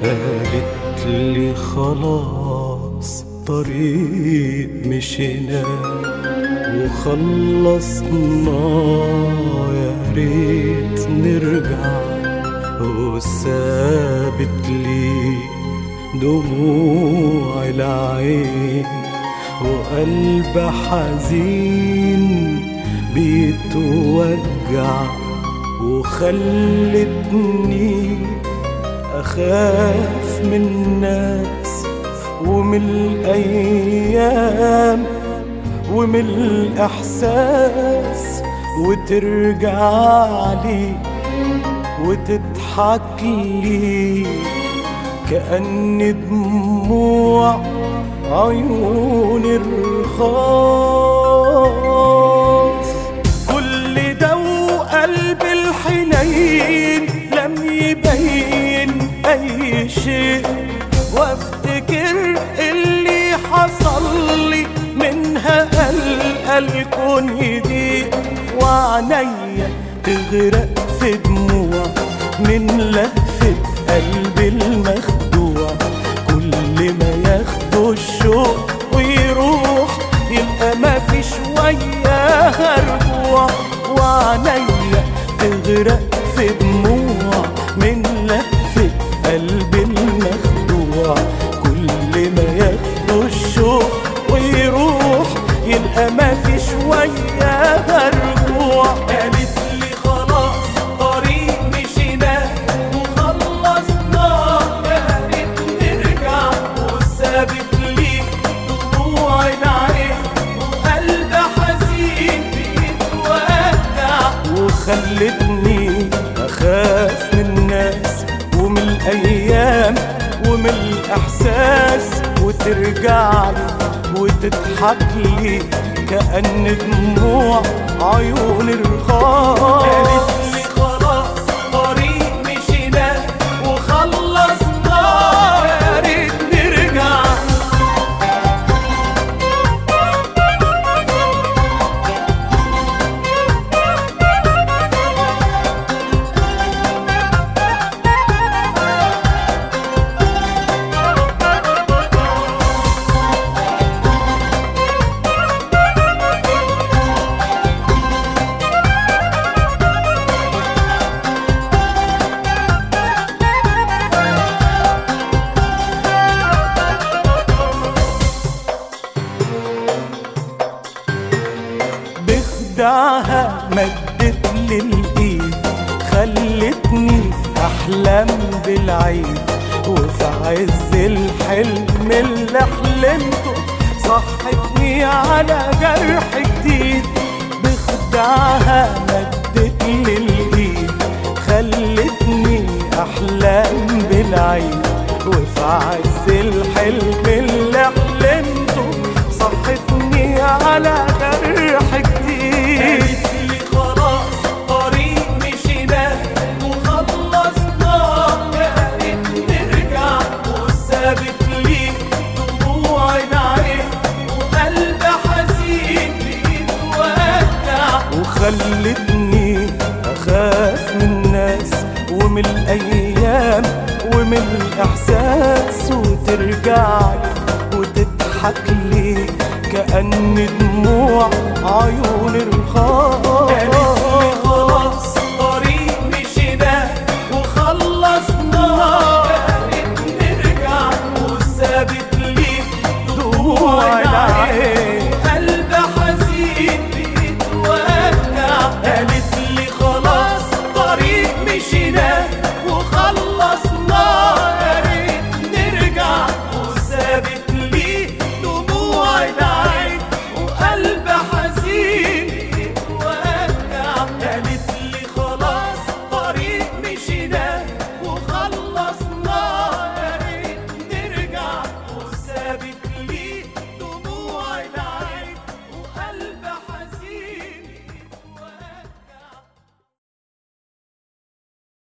قالت لي خلاص طريق مشينا وخلصنا يا ريت نرجع وسابت لي دموع العين وقلب حزين بيتوجع وخلتني أخاف من الناس ومن الأيام ومن الإحساس وترجع لي وتضحك لي كأن دموع عيون الرخاص كل ده وقلب الحنين لم يبين أي شيء وافتكر اللي حصل لي منها قلق الكون يضيق وعنيا تغرق في دموع من لهفة قلبي المخدوع كل ما ياخده الشوق ويروح يبقى ما في شوية رجوع وعنيا تغرق في دموع من لهفة قلبي المخدوع كل ما ياخده الشوق ويروح يبقى ما في شوية رجوع قالت لي خلاص طريق مشينا وخلصنا يا ريت نرجع وسابت لي دموع العين وقلب حزين بيتوجع وخلتني اخاف من الناس ومن الايام ومن الاحساس وترجع لي وتضحك لي كأن دموع عيون الرخاص قالت لي خلاص طريق مشينا وخلصنا يا ريت نرجع بخدعها مدت لي الايد خلتني احلم بالعيد وفي عز الحلم اللي حلمته صحتني على جرح جديد بخدعها مدت لي الايد خلتني احلم بالعيد وفي عز الحلم اللي حلمته صحتني على جرح جديد قالت لي خلاص طريق مشينا وخلصنا يا ريت نرجع وسابت لي دموع العين وقلب حزين بيتوجع وخلتني اخاف من الناس ومن الايام ومن الاحساس وترجع لي وتضحك لي كأن دموع عيون الرخاص قالت لي خلاص طريق مشينا وخلصنا يا ريت نرجع وسابت لي دموع العين قلب حزين بيتوجع قالت لي خلاص طريق مشينا